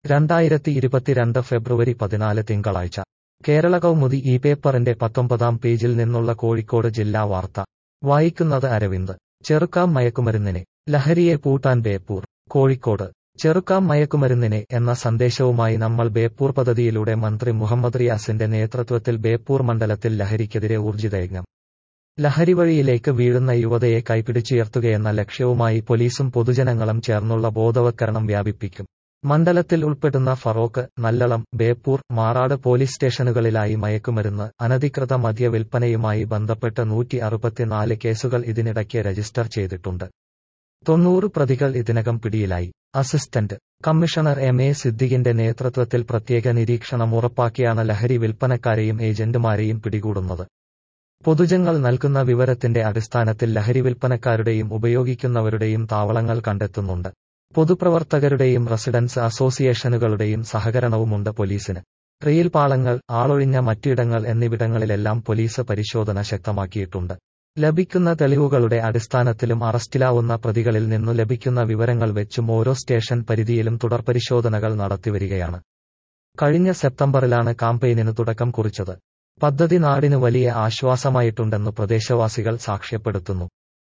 രണ്ടായിരത്തി ഇരുപത്തിരണ്ട് ഫെബ്രുവരി പതിനാല് തിങ്കളാഴ്ച കേരള കൗമുദി ഈ പേപ്പറിന്റെ പത്തൊമ്പതാം പേജിൽ നിന്നുള്ള കോഴിക്കോട് ജില്ലാ വാർത്ത വായിക്കുന്നത് അരവിന്ദ് ചെറുക്കാം മയക്കുമരുന്നിനെ ലഹരിയെ പൂട്ടാൻ ബേപ്പൂർ കോഴിക്കോട് ചെറുക്കാം മയക്കുമരുന്നിനെ എന്ന സന്ദേശവുമായി നമ്മൾ ബേപ്പൂർ പദ്ധതിയിലൂടെ മന്ത്രി മുഹമ്മദ് റിയാസിന്റെ നേതൃത്വത്തിൽ ബേപ്പൂർ മണ്ഡലത്തിൽ ലഹരിക്കെതിരെ ഊർജിതയജ്ഞം ലഹരി വഴിയിലേക്ക് വീഴുന്ന യുവതയെ കൈപിടിച്ചുയർത്തുകയെന്ന ലക്ഷ്യവുമായി പോലീസും പൊതുജനങ്ങളും ചേർന്നുള്ള ബോധവൽക്കരണം വ്യാപിപ്പിക്കും മണ്ഡലത്തിൽ ഉൾപ്പെടുന്ന ഫറോക്ക് നല്ലളം ബേപ്പൂർ മാറാട് പോലീസ് സ്റ്റേഷനുകളിലായി മയക്കുമരുന്ന് അനധികൃത മദ്യ വിൽപ്പനയുമായി ബന്ധപ്പെട്ട് നൂറ്റി അറുപത്തിനാല് കേസുകൾ ഇതിനിടയ്ക്ക് രജിസ്റ്റർ ചെയ്തിട്ടുണ്ട് തൊണ്ണൂറ് പ്രതികൾ ഇതിനകം പിടിയിലായി അസിസ്റ്റന്റ് കമ്മീഷണർ എം എ സിദ്ദിഖിന്റെ നേതൃത്വത്തിൽ പ്രത്യേക നിരീക്ഷണം ഉറപ്പാക്കിയാണ് ലഹരി വിൽപ്പനക്കാരെയും ഏജന്റുമാരെയും പിടികൂടുന്നത് പൊതുജനങ്ങൾ നൽകുന്ന വിവരത്തിന്റെ അടിസ്ഥാനത്തിൽ ലഹരി വിൽപ്പനക്കാരുടെയും ഉപയോഗിക്കുന്നവരുടെയും താവളങ്ങൾ കണ്ടെത്തുന്നുണ്ട് പൊതുപ്രവർത്തകരുടെയും റെസിഡൻസ് അസോസിയേഷനുകളുടെയും സഹകരണവുമുണ്ട് പോലീസിന് റെയിൽ പാളങ്ങൾ ആളൊഴിഞ്ഞ മറ്റിടങ്ങൾ എന്നിവിടങ്ങളിലെല്ലാം പോലീസ് പരിശോധന ശക്തമാക്കിയിട്ടുണ്ട് ലഭിക്കുന്ന തെളിവുകളുടെ അടിസ്ഥാനത്തിലും അറസ്റ്റിലാവുന്ന പ്രതികളിൽ നിന്നു ലഭിക്കുന്ന വിവരങ്ങൾ വെച്ചും ഓരോ സ്റ്റേഷൻ പരിധിയിലും തുടർപരിശോധനകൾ നടത്തിവരികയാണ് കഴിഞ്ഞ സെപ്റ്റംബറിലാണ് കാമ്പയിനിന് തുടക്കം കുറിച്ചത് പദ്ധതി നാടിന് വലിയ ആശ്വാസമായിട്ടുണ്ടെന്ന് പ്രദേശവാസികൾ സാക്ഷ്യപ്പെടുത്തുന്നു